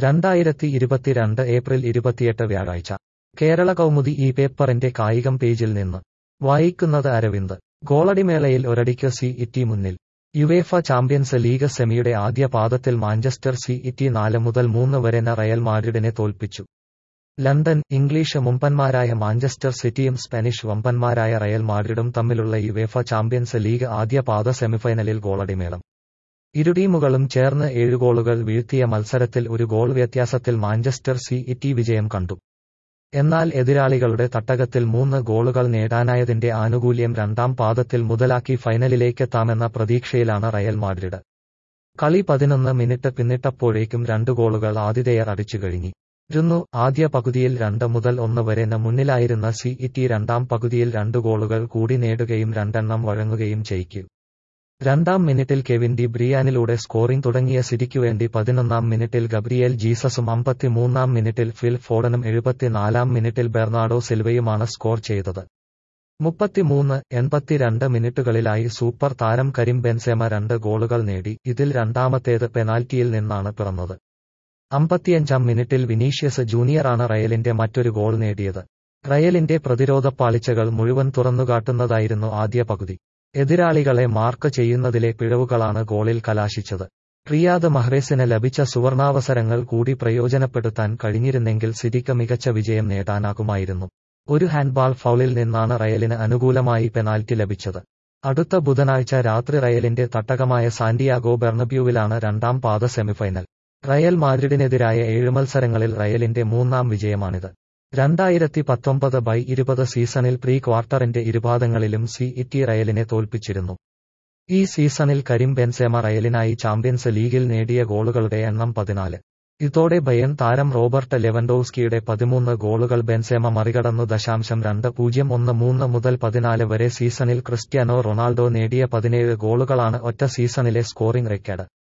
രണ്ടായിരത്തി ഇരുപത്തിരണ്ട് ഏപ്രിൽ ഇരുപത്തിയെട്ട് വ്യാഴാഴ്ച കേരള കൗമുദി ഈ പേപ്പറിന്റെ കായികം പേജിൽ നിന്ന് വായിക്കുന്നത് അരവിന്ദ് ഗോളടിമേളയിൽ ഒരടിക്ക് സി ഇറ്റി മുന്നിൽ യുവേഫ ചാമ്പ്യൻസ് ലീഗ് സെമിയുടെ ആദ്യ പാദത്തിൽ മാഞ്ചസ്റ്റർ സി ഇറ്റി നാല് മുതൽ മൂന്ന് വരെ ന റയൽ മാഡ്രിഡിനെ തോൽപ്പിച്ചു ലണ്ടൻ ഇംഗ്ലീഷ് മുമ്പന്മാരായ മാഞ്ചസ്റ്റർ സിറ്റിയും സ്പാനിഷ് വമ്പന്മാരായ റയൽ മാഡ്രിഡും തമ്മിലുള്ള യുവേഫ ചാമ്പ്യൻസ് ലീഗ് ആദ്യ പാദ സെമിഫൈനലിൽ ഗോളടിമേളം ഇരു ടീമുകളും ചേർന്ന് ഏഴ് ഗോളുകൾ വീഴ്ത്തിയ മത്സരത്തിൽ ഒരു ഗോൾ വ്യത്യാസത്തിൽ മാഞ്ചസ്റ്റർ സി ഇറ്റി വിജയം കണ്ടു എന്നാൽ എതിരാളികളുടെ തട്ടകത്തിൽ മൂന്ന് ഗോളുകൾ നേടാനായതിന്റെ ആനുകൂല്യം രണ്ടാം പാദത്തിൽ മുതലാക്കി ഫൈനലിലേക്കെത്താമെന്ന പ്രതീക്ഷയിലാണ് റയൽ മാഡ്രിഡ് കളി പതിനൊന്ന് മിനിറ്റ് പിന്നിട്ടപ്പോഴേക്കും രണ്ട് ഗോളുകൾ ആതിഥേയർ അടിച്ചു കഴിഞ്ഞു രുന്നു ആദ്യ പകുതിയിൽ രണ്ട് മുതൽ ഒന്ന് വരെ ന മുന്നിലായിരുന്ന സി ഇറ്റി രണ്ടാം പകുതിയിൽ രണ്ട് ഗോളുകൾ കൂടി നേടുകയും രണ്ടെണ്ണം വഴങ്ങുകയും ചെയ്യിക്കും രണ്ടാം മിനിറ്റിൽ കെവിൻ ഡി ബ്രിയാനിലൂടെ സ്കോറിംഗ് തുടങ്ങിയ സിറ്റിക്കുവേണ്ടി പതിനൊന്നാം മിനിറ്റിൽ ഗബ്രിയേൽ ജീസസും അമ്പത്തിമൂന്നാം മിനിറ്റിൽ ഫിൽ ഫോഡനും എഴുപത്തിനാലാം മിനിറ്റിൽ ബെർണാഡോ സിൽവയുമാണ് സ്കോർ ചെയ്തത് മുപ്പത്തിമൂന്ന് എൺപത്തിരണ്ട് മിനിറ്റുകളിലായി സൂപ്പർ താരം കരീം ബെൻസെമ രണ്ട് ഗോളുകൾ നേടി ഇതിൽ രണ്ടാമത്തേത് പെനാൽറ്റിയിൽ നിന്നാണ് പിറന്നത് അമ്പത്തിയഞ്ചാം മിനിറ്റിൽ വിനീഷ്യസ് ജൂനിയറാണ് റയലിന്റെ മറ്റൊരു ഗോൾ നേടിയത് റയലിന്റെ പ്രതിരോധ പാളിച്ചകൾ മുഴുവൻ തുറന്നുകാട്ടുന്നതായിരുന്നു ആദ്യ പകുതി എതിരാളികളെ മാർക്ക് ചെയ്യുന്നതിലെ പിഴവുകളാണ് ഗോളിൽ കലാശിച്ചത് റിയാദ് മഹ്റേസിന് ലഭിച്ച സുവർണാവസരങ്ങൾ കൂടി പ്രയോജനപ്പെടുത്താൻ കഴിഞ്ഞിരുന്നെങ്കിൽ സിറ്റിക്ക് മികച്ച വിജയം നേടാനാകുമായിരുന്നു ഒരു ഹാൻഡ്ബാൾ ഫൗളിൽ നിന്നാണ് റയലിന് അനുകൂലമായി പെനാൽറ്റി ലഭിച്ചത് അടുത്ത ബുധനാഴ്ച രാത്രി റയലിന്റെ തട്ടകമായ സാന്റിയാഗോ ബെർണബ്യൂവിലാണ് രണ്ടാം പാദ സെമിഫൈനൽ റയൽ മാഡ്രിഡിനെതിരായ ഏഴ് മത്സരങ്ങളിൽ റയലിന്റെ മൂന്നാം വിജയമാണിത് രണ്ടായിരത്തി പത്തൊമ്പത് ബൈ ഇരുപത് സീസണിൽ പ്രീ ക്വാർട്ടറിന്റെ ഇരുപാദങ്ങളിലും സി ഇറ്റി റയലിനെ തോൽപ്പിച്ചിരുന്നു ഈ സീസണിൽ കരീം ബെൻസേമ റയലിനായി ചാമ്പ്യൻസ് ലീഗിൽ നേടിയ ഗോളുകളുടെ എണ്ണം പതിനാല് ഇതോടെ ബയൻ താരം റോബർട്ട് ലെവൻഡോവ്സ്കിയുടെ പതിമൂന്ന് ഗോളുകൾ ബെൻസേമ മറികടന്നു ദശാംശം രണ്ട് പൂജ്യം ഒന്ന് മൂന്ന് മുതൽ പതിനാല് വരെ സീസണിൽ ക്രിസ്ത്യാനോ റൊണാൾഡോ നേടിയ പതിനേഴ് ഗോളുകളാണ് ഒറ്റ സീസണിലെ സ്കോറിംഗ് റെക്കോർഡ്